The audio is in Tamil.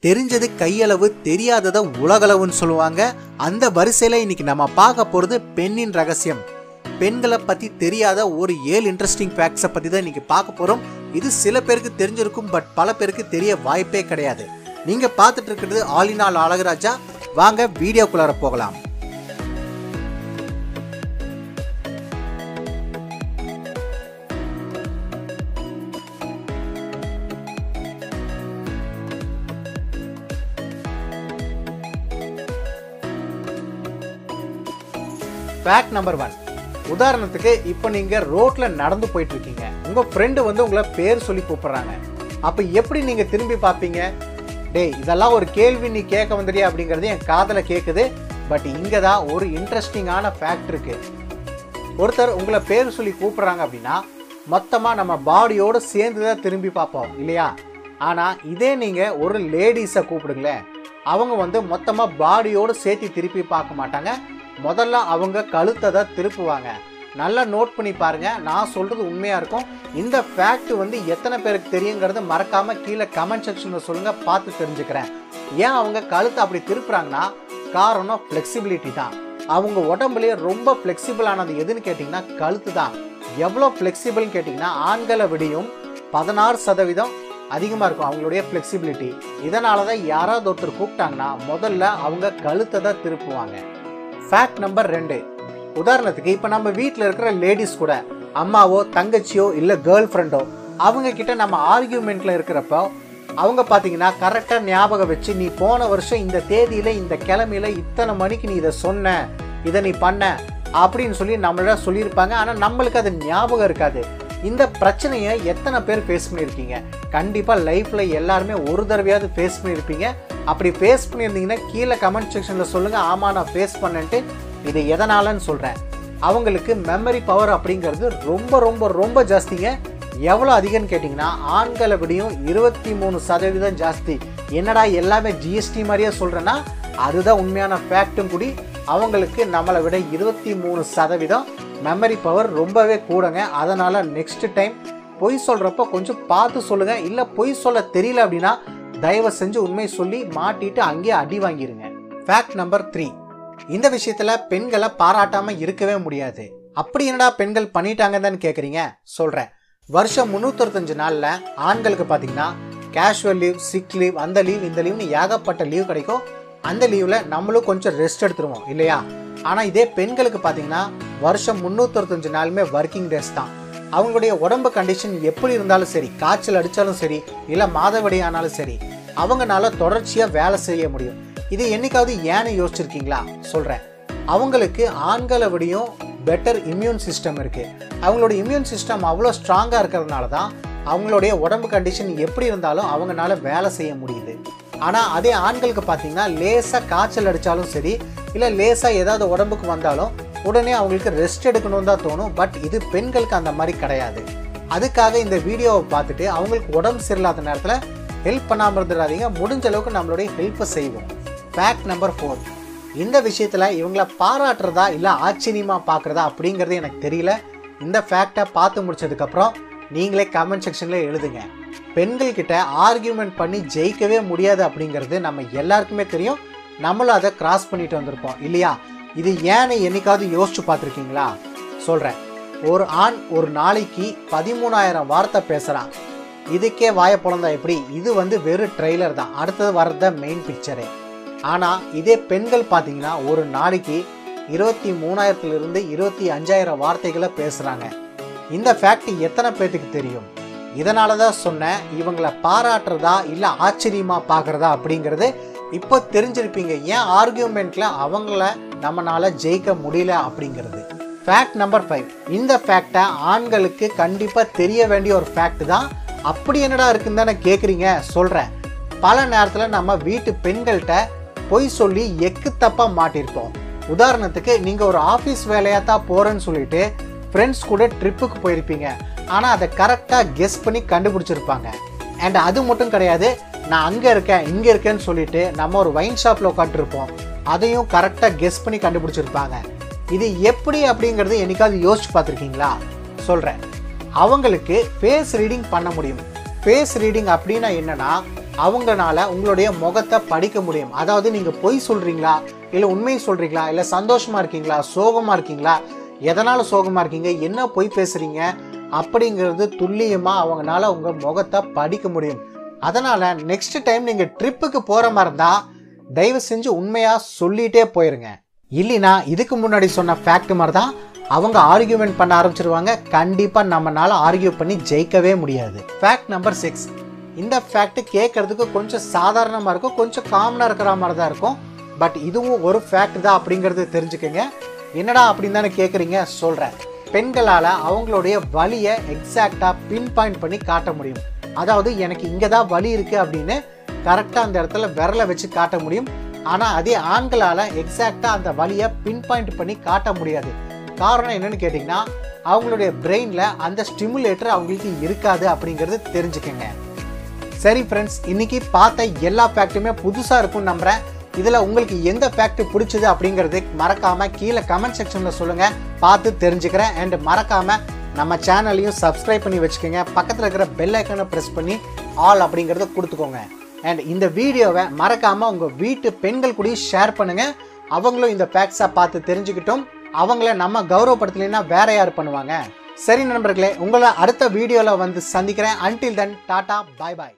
தெரிஞ்சது கையளவு தெரியாததை உலகளவுன்னு சொல்லுவாங்க அந்த வரிசையில இன்னைக்கு நம்ம பார்க்க போறது பெண்ணின் ரகசியம் பெண்களை பத்தி தெரியாத ஒரு ஏழு இன்ட்ரெஸ்டிங் ஃபேக்ட்ஸை பத்தி தான் இன்னைக்கு பார்க்க போறோம் இது சில பேருக்கு தெரிஞ்சிருக்கும் பட் பல பேருக்கு தெரிய வாய்ப்பே கிடையாது நீங்க பார்த்துட்டு இருக்கிறது ஆலினால் அழகராஜா வாங்க வீடியோக்குள்ளார போகலாம் ஃபேக்ட் நம்பர் ஒன் உதாரணத்துக்கு இப்போ நீங்க ரோட்ல நடந்து போயிட்டு இருக்கீங்க உங்க ஃப்ரெண்டு வந்து உங்களை பேர் சொல்லி கூப்பிடுறாங்க அப்ப எப்படி நீங்க திரும்பி பார்ப்பீங்க டேய் இதெல்லாம் ஒரு கேள்வி நீ கேட்க வந்துடியா அப்படிங்கிறது என் காதல கேட்குது பட் இங்க தான் ஒரு இன்ட்ரெஸ்டிங்கான ஃபேக்ட் இருக்கு ஒருத்தர் உங்களை பேர் சொல்லி கூப்பிடுறாங்க அப்படின்னா மொத்தமா நம்ம பாடியோட சேர்ந்து தான் திரும்பி பார்ப்போம் இல்லையா ஆனா இதே நீங்க ஒரு லேடிஸை கூப்பிடுங்களேன் அவங்க வந்து மொத்தமா பாடியோட சேர்த்து திருப்பி பார்க்க மாட்டாங்க முதல்ல அவங்க கழுத்தை தான் திருப்புவாங்க நல்லா நோட் பண்ணி பாருங்க நான் சொல்றது உண்மையா இருக்கும் இந்த ஃபேக்ட் வந்து எத்தனை பேருக்கு தெரியுங்கிறது மறக்காம கீழே கமெண்ட் செக்ஷன்ல சொல்லுங்க பார்த்து தெரிஞ்சுக்கிறேன் ஏன் அவங்க கழுத்தை அப்படி திருப்புறாங்கன்னா காரணம் ஃப்ளெக்சிபிலிட்டி தான் அவங்க உடம்புலயே ரொம்ப ஃப்ளெக்சிபிள் ஆனது எதுன்னு கேட்டிங்கன்னா கழுத்து தான் எவ்வளோ ஃப்ளெக்சிபிள்னு கேட்டிங்கன்னா ஆண்களை விடையும் பதினாறு சதவீதம் அதிகமாக இருக்கும் அவங்களுடைய ஃப்ளெக்சிபிலிட்டி இதனால தான் யாராவது ஒருத்தர் கூப்பிட்டாங்கன்னா முதல்ல அவங்க கழுத்தை தான் திருப்புவாங்க ஃபேக்ட் நம்பர் ரெண்டு உதாரணத்துக்கு இப்போ நம்ம வீட்டில் இருக்கிற லேடிஸ் கூட அம்மாவோ தங்கச்சியோ இல்லை கேர்ள் ஃப்ரெண்டோ அவங்க கிட்ட நம்ம ஆர்கியூமெண்ட்ல இருக்கிறப்போ அவங்க பார்த்தீங்கன்னா கரெக்டாக ஞாபகம் வச்சு நீ போன வருஷம் இந்த தேதியில இந்த கிழமையில இத்தனை மணிக்கு நீ இதை சொன்ன இதை நீ பண்ண அப்படின்னு சொல்லி நம்மள சொல்லியிருப்பாங்க ஆனால் நம்மளுக்கு அது ஞாபகம் இருக்காது இந்த பிரச்சனையை எத்தனை பேர் ஃபேஸ் பண்ணியிருக்கீங்க கண்டிப்பாக லைஃப்பில் எல்லாருமே ஒரு தடவையாவது ஃபேஸ் பண்ணியிருப்பீங்க அப்படி ஃபேஸ் பண்ணியிருந்தீங்கன்னா கீழே கமெண்ட் செக்ஷனில் சொல்லுங்கள் ஆமாம் நான் ஃபேஸ் பண்ணேன்ட்டு இது எதனாலன்னு சொல்கிறேன் அவங்களுக்கு மெமரி பவர் அப்படிங்கிறது ரொம்ப ரொம்ப ரொம்ப ஜாஸ்திங்க எவ்வளோ அதிகம்னு கேட்டிங்கன்னா ஆண்களை விடையும் இருபத்தி மூணு சதவீதம் ஜாஸ்தி என்னடா எல்லாமே ஜிஎஸ்டி மாதிரியே சொல்கிறேன்னா அதுதான் உண்மையான ஃபேக்ட்டும் கூடி அவங்களுக்கு நம்மளை விட இருபத்தி மூணு சதவீதம் மெமரி பவர் ரொம்பவே கூடங்க அதனால் நெக்ஸ்ட் டைம் பொய் சொல்கிறப்ப கொஞ்சம் பார்த்து சொல்லுங்கள் இல்லை பொய் சொல்ல தெரியல அப்படின்னா தயவு செஞ்சு உண்மை சொல்லி மாட்டிட்டு அங்கேயே அடி வாங்கிருங்க ஃபேக்ட் நம்பர் த்ரீ இந்த விஷயத்துல பெண்களை பாராட்டாம இருக்கவே முடியாது அப்படி என்னடா பெண்கள் பண்ணிட்டாங்கன்னு கேக்குறீங்க சொல்றேன் வருஷம் முந்நூற்றஞ்சு நாள்ல ஆண்களுக்கு பாத்தீங்கன்னா கேஷுவல் லீவ் சிக் லீவ் அந்த லீவ் இந்த லீவ்னு ஏகப்பட்ட லீவ் கிடைக்கும் அந்த லீவ்ல நம்மளும் கொஞ்சம் ரெஸ்ட் எடுத்துருவோம் இல்லையா ஆனா இதே பெண்களுக்கு பாத்தீங்கன்னா வருஷம் முந்நூற்றஞ்சு நாளுமே ஒர்க்கிங் டேஸ் தான் அவங்களுடைய உடம்பு கண்டிஷன் எப்படி இருந்தாலும் சரி காய்ச்சல் அடித்தாலும் சரி இல்லை மாதவிடை ஆனாலும் சரி அவங்கனால தொடர்ச்சியாக வேலை செய்ய முடியும் இது என்னைக்காவது ஏன்னு யோசிச்சிருக்கீங்களா சொல்கிறேன் அவங்களுக்கு ஆண்களை விடையும் பெட்டர் இம்யூன் சிஸ்டம் இருக்குது அவங்களோட இம்யூன் சிஸ்டம் அவ்வளோ ஸ்ட்ராங்காக இருக்கிறதுனால தான் அவங்களுடைய உடம்பு கண்டிஷன் எப்படி இருந்தாலும் அவங்கனால வேலை செய்ய முடியுது ஆனால் அதே ஆண்களுக்கு பார்த்தீங்கன்னா லேசாக காய்ச்சல் அடித்தாலும் சரி இல்லை லேசாக ஏதாவது உடம்புக்கு வந்தாலும் உடனே அவங்களுக்கு ரெஸ்ட் எடுக்கணும்னு தான் தோணும் பட் இது பெண்களுக்கு அந்த மாதிரி கிடையாது அதுக்காக இந்த வீடியோவை பார்த்துட்டு அவங்களுக்கு உடம்பு சரியில்லாத நேரத்தில் ஹெல்ப் பண்ணாமல் இருந்துடாதீங்க முடிஞ்ச அளவுக்கு நம்மளுடைய ஹெல்ப்பை செய்வோம் ஃபேக்ட் நம்பர் ஃபோர் இந்த விஷயத்தில் இவங்கள பாராட்டுறதா இல்லை ஆச்சரியமாக பார்க்குறதா அப்படிங்கிறது எனக்கு தெரியல இந்த ஃபேக்டை பார்த்து முடிச்சதுக்கப்புறம் நீங்களே கமெண்ட் செக்ஷனில் எழுதுங்க பெண்கள் கிட்ட ஆர்கியூமெண்ட் பண்ணி ஜெயிக்கவே முடியாது அப்படிங்கிறது நம்ம எல்லாருக்குமே தெரியும் நம்மளும் அதை கிராஸ் பண்ணிட்டு வந்திருப்போம் இல்லையா இது ஏன்னு என்னைக்காவது யோசிச்சு பார்த்துருக்கீங்களா சொல்கிறேன் ஒரு ஆண் ஒரு நாளைக்கு பதிமூணாயிரம் வார்த்தை பேசுகிறான் இதுக்கே வாய பொழந்தா எப்படி இது வந்து வெறும் ட்ரெய்லர் தான் அடுத்தது வர்றத மெயின் பிக்சரே ஆனால் இதே பெண்கள் பார்த்தீங்கன்னா ஒரு நாளைக்கு இருபத்தி மூணாயிரத்துலேருந்து இருபத்தி அஞ்சாயிரம் வார்த்தைகளை பேசுகிறாங்க இந்த ஃபேக்ட் எத்தனை பேர்த்துக்கு தெரியும் இதனால தான் சொன்னேன் இவங்களை பாராட்டுறதா இல்லை ஆச்சரியமாக பார்க்குறதா அப்படிங்கிறது இப்போ தெரிஞ்சிருப்பீங்க ஏன் ஆர்கியூமெண்ட்டில் அவங்கள நம்மளால ஜெயிக்க முடியல அப்படிங்கிறது ஃபேக்ட் நம்பர் ஃபைவ் இந்த ஃபேக்டை ஆண்களுக்கு கண்டிப்பாக தெரிய வேண்டிய ஒரு ஃபேக்ட் தான் அப்படி என்னடா இருக்குன்னு தானே கேட்குறீங்க சொல்கிறேன் பல நேரத்தில் நம்ம வீட்டு பெண்கள்கிட்ட பொய் சொல்லி எக்கு தப்பாக மாட்டியிருப்போம் உதாரணத்துக்கு நீங்கள் ஒரு ஆஃபீஸ் வேலையாக தான் போகிறேன்னு சொல்லிட்டு ஃப்ரெண்ட்ஸ் கூட ட்ரிப்புக்கு போயிருப்பீங்க ஆனால் அதை கரெக்டாக கெஸ் பண்ணி கண்டுபிடிச்சிருப்பாங்க அண்ட் அது மட்டும் கிடையாது நான் அங்கே இருக்கேன் இங்கே இருக்கேன்னு சொல்லிட்டு நம்ம ஒரு வைன் ஷாப்பில் உட்காந்துருப்போம் அதையும் கரெக்டாக கெஸ் பண்ணி கண்டுபிடிச்சிருப்பாங்க இது எப்படி அப்படிங்கிறது என்னைக்காவது யோசிச்சு பார்த்துருக்கீங்களா சொல்கிறேன் அவங்களுக்கு ஃபேஸ் ரீடிங் பண்ண முடியும் ஃபேஸ் ரீடிங் அப்படின்னா என்னன்னா அவங்கனால உங்களுடைய முகத்தை படிக்க முடியும் அதாவது நீங்க பொய் சொல்றீங்களா இல்ல உண்மை சொல்றீங்களா இல்ல சந்தோஷமா இருக்கீங்களா சோகமா இருக்கீங்களா எதனால சோகமா இருக்கீங்க என்ன பொய் பேசுறீங்க அப்படிங்கிறது துல்லியமா அவங்கனால உங்க முகத்தை படிக்க முடியும் அதனால நெக்ஸ்ட் டைம் நீங்க ட்ரிப்புக்கு போற மாதிரி இருந்தா தயவு செஞ்சு உண்மையா சொல்லிட்டே போயிருங்க இல்லைனா இதுக்கு முன்னாடி சொன்ன ஃபேக்ட் மாதிரி தான் அவங்க ஆர்கியூமெண்ட் பண்ண ஆரம்பிச்சிருவாங்க கண்டிப்பா நம்மனால ஆர்கியூ பண்ணி ஜெயிக்கவே முடியாது ஃபேக்ட் நம்பர் சிக்ஸ் இந்த ஃபேக்ட் கேட்கறதுக்கு கொஞ்சம் சாதாரணமாக இருக்கும் கொஞ்சம் காமனாக இருக்கிற மாதிரி தான் இருக்கும் பட் இதுவும் ஒரு ஃபேக்ட் தான் அப்படிங்கிறது தெரிஞ்சுக்கங்க என்னடா அப்படின்னு தானே கேட்குறீங்க சொல்கிறேன் பெண்களால் அவங்களுடைய வலியை எக்ஸாக்டாக பின் பாயிண்ட் பண்ணி காட்ட முடியும் அதாவது எனக்கு இங்கே தான் வலி இருக்குது அப்படின்னு கரெக்டாக அந்த இடத்துல விரலை வச்சு காட்ட முடியும் ஆனால் அதே ஆண்களால் எக்ஸாக்டாக அந்த வலியை பின் பாயிண்ட் பண்ணி காட்ட முடியாது காரணம் என்னன்னு கேட்டிங்கன்னா அவங்களுடைய பிரெயினில் அந்த ஸ்டிமுலேட்டர் அவங்களுக்கு இருக்காது அப்படிங்கிறது தெரிஞ்சுக்கங்க சரி ஃப்ரெண்ட்ஸ் இன்னைக்கு பார்த்த எல்லா ஃபேக்ட்டுமே புதுசாக இருக்கும்னு நம்புகிறேன் இதில் உங்களுக்கு எந்த ஃபேக்ட் பிடிச்சது அப்படிங்கிறது மறக்காமல் கீழே கமெண்ட் செக்ஷனில் சொல்லுங்கள் பார்த்து தெரிஞ்சுக்கிறேன் அண்ட் மறக்காமல் நம்ம சேனலையும் சப்ஸ்கிரைப் பண்ணி வச்சுக்கோங்க பக்கத்தில் இருக்கிற பெல் ஐக்கனை ப்ரெஸ் பண்ணி ஆல் அப்படிங்கிறத கொடுத்துக்கோங்க அண்ட் இந்த வீடியோவை மறக்காமல் உங்கள் வீட்டு பெண்கள் கூட ஷேர் பண்ணுங்கள் அவங்களும் இந்த ஃபேக்ட்ஸை பார்த்து தெரிஞ்சுக்கிட்டோம் அவங்கள நம்ம கௌரவப்படுத்தலைன்னா வேற யார் பண்ணுவாங்க சரி நண்பர்களே உங்களை அடுத்த வீடியோவில் வந்து சந்திக்கிறேன் அன்டில் தென் டாடா பாய் பாய்